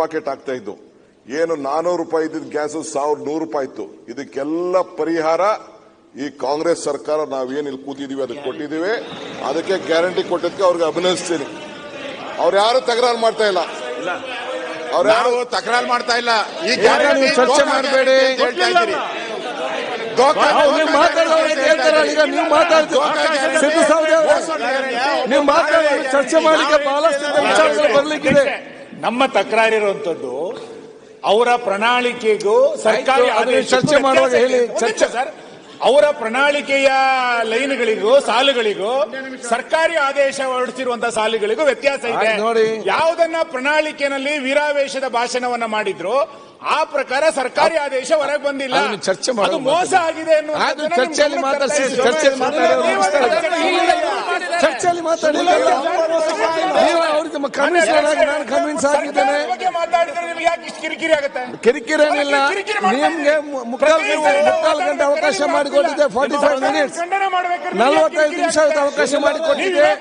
Packet ಆಗ್ತಾ ಇದ್ದು ಏನು ನಾನೂರು ರೂಪಾಯಿ ಇದ್ದಿದ್ದ ಗ್ಯಾಸ್ ಸಾವಿರದ ನೂರು ರೂಪಾಯಿ ಇತ್ತು ಇದಕ್ಕೆಲ್ಲ ಪರಿಹಾರ ಈ ಕಾಂಗ್ರೆಸ್ ಸರ್ಕಾರ ನಾವೇನು ಇಲ್ಲಿ ಕೂತಿದೀವಿ ಅದಕ್ಕೆ ಕೊಟ್ಟಿದ್ದೀವಿ ಅದಕ್ಕೆ ಗ್ಯಾರಂಟಿ ಕೊಟ್ಟಿದ್ದಕ್ಕೆ ಅವ್ರಿಗೆ ಅಭಿನಂದಿಸ್ತೀನಿ ಅವ್ರು ಯಾರು ತಕರಾರು ಮಾಡ್ತಾ ಇಲ್ಲ ಅವ್ರು ಯಾರು ನಾವು ತಕರಾರು ಮಾಡ್ತಾ ಇಲ್ಲ ಈ ಈಗ ಗ್ಯಾರಂಟಿ ನೀವು ಚರ್ಚೆ ದೋಖಾ ಮಾಡಬೇಡಿ. ಗ್ಯಾರಂಟಿ ಅಂತ ಹೇಳ್ತಾ ಇದ್ದೀರಿ. ದೋಖಾ ಅವ್ರು ನೀವು ಮಾತಾಡೋರು ಕೇಳ್ತಾರಲ್ಲ ಈಗ ನೀವು ಮಾತಾಡ್ತೀವಿ ಸಿದ್ದು ಸೌದಿ ಅವರೇ, ನೀವು ಮಾತಾಡೋರು ಚರ್ಚೆ ಮಾಡಲಿಕ್ಕೆ ಬಹಳಷ್ಟು ವಿಚಾರಗಳು ಬರ್ಲಿಕ್ಕಿದೆ ನಮ್ಮ ತಕರಾರಿರುವಂತದ್ದು ಅವರ ಪ್ರಣಾಳಿಕೆಗೂ ಸರ್ಕಾರಿ ಆಯ್ತು, ಅದು ಆದೇಶಕ್ಕೂ ಚರ್ಚೆ ಮಾಡುವಾಗ ವ್ಯತ್ಯಾಸ ಹೇಳಿ, ಇದೆ. ಒಂದ್ ನಿಮಿಷ ಚರ್ಚೆ- ಸರ್ ಅವರ ಪ್ರಣಾಳಿಕೆಯ ಲೈನ್ಗಳಿಗೂ ಸಾಲುಗಳಿಗೂ ಸರ್ಕಾರಿ ಆದೇಶ ಹೊರಡಿಸಿರುವಂತಹ ಸಾಲುಗಳಿಗೂ ವ್ಯತ್ಯಾಸ ಇದೆ ಆಯ್ತು, ನೋಡಿ. ಯಾವುದನ್ನ ಪ್ರಣಾಳಿಕೆನಲ್ಲಿ ವೀರಾವೇಶದ ಭಾಷಣವನ್ನ ಮಾಡಿದ್ರು ಆ ಪ್ರಕಾರ ಸರ್ಕಾರಿ ಆದೇಶ ಹೊರಗೆ ಬಂದಿಲ್ಲ ಅದನ್ನು ಚರ್ಚೆ ಮಾಡೋಣ. ಅದು ಮೋಸ ಆಗಿದೆ ಅದು ಅನ್ನುವಂಥದ್ದನ್ನ ಚರ್ಚೆಯಲ್ಲಿ ನಿಮ್ಗೆ ಮಾತಾಡಿಸಿ ಗೊತ್ತಾಯ್ತು. ಚರ್ಚೆಯಲ್ಲಿ ಮಾತಾಡೋರು ನೀವು ಮುಗಿಸ್ತಾರೆ. ಚರ್ಚೆ- ಚರ್ಚೆಯಲ್ಲಿ ಮಾತಾಡಿ ನೀವು ಅವ್ರಿಗೆ ಕನ್ವಿನ್ಸ್ ಆಗಿ ನಾನು ಕನ್ವಿನ್ಸ್ ಆಗಿದ್ದೇನೆ ಸರ್ಕಾರದ ಬಗ್ಗೆ ಮಾತಾಡಿದ್ರೆ ನಿಮ್ಗೆ ಯಾಕೆ ಇಷ್ಟು ಕಿರಿಕಿರಿ ಆಗುತ್ತೆ ಕಿರಿಕಿರಿ ಏನಿಲ್ಲ ಕಿರಿಕಿರಿ ಮಾಡ್ತಾ ನಿಮ್ಗೆ ಇದ್ದೀರಿ. ಮುಕ್ಕಾಲು ಪ್ರತಿ ಗಂಟೆ ಸಲ ಮುಕ್ಕಾಲು ಗಂಟೆ ಅವಕಾಶ ಮಾತಾಡ್ತಾರೆ, ಮಾಡಿಕೊಟ್ಟಿದ್ದೆ ಫಾರ್ಟಿ ಫೈವ್ ಸರ್ಕಾರ ಮಿನಿಟ್ಸ್ ಖಂಡನೆ ಮಾಡ್ಬೇಕಾದ್ರೆ ನಲವತ್ತೈದು ಯಾಕೆ ನಿಮಿಷ ಕಿರಿಕಿರಿ ಅವಕಾಶ ಆಗುತ್ತೆ? ಮಾಡಿಕೊಟ್ಟಿದ್ದೆ ನೀವು